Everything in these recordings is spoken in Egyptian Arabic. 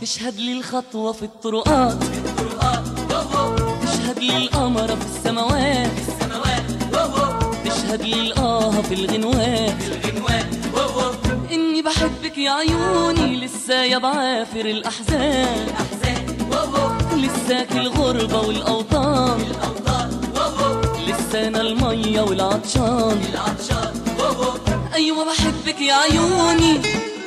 تشهد لي الخطوة في الطرقات تشهد لي القمرة في السماوات تشهد لي الآه في الغنوات إني بحبك يا عيوني لسه يا بعافر الأحزان لساك الغربة والأوطان لسانا المية والعطشان أيوة بحبك يا عيوني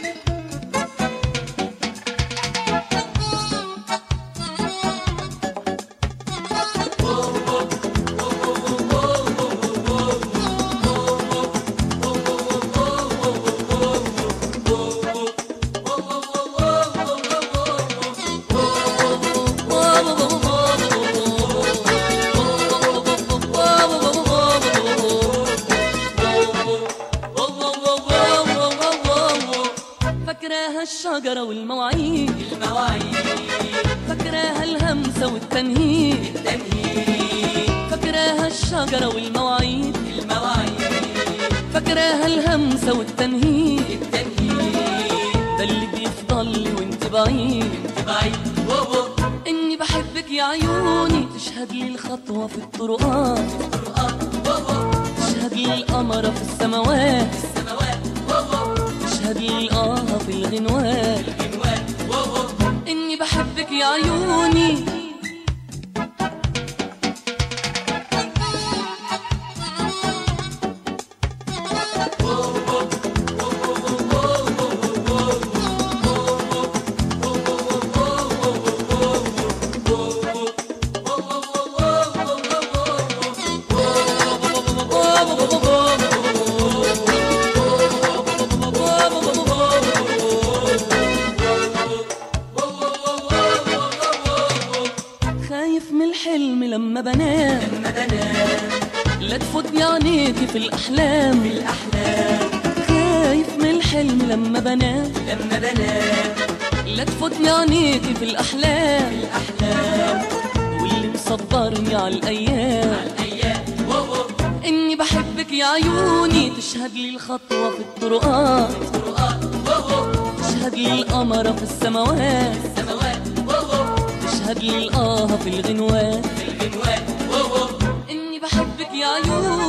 فاكراها الشجرة والمواعيد فاكراها الهمسة والتنهيد فاكراها الشجرة والمواعيد فاكراها الهمسة والتنهيد ده اللي بيفضل لي وانت بعيد اني بحبك يا عيوني تشهد لي الخطوة في الطرقات تشهد لي القمرة في السماوات تشهد لي الآه في الغنوات إني بحبك يا عيوني خايف من الحلم لما بنام لا تفوتني عينيكي في الأحلام خايف من الحلم لما بنام لا تفوتني عينيكي في الأحلام واللي مصبرني على الأيام إني بحبك يا عيوني تشهد لي الخطوة في الطرقات تشهد لي القمرة في السماوات تشهد لي الآه في الغنوات إني بحبك يا عيوني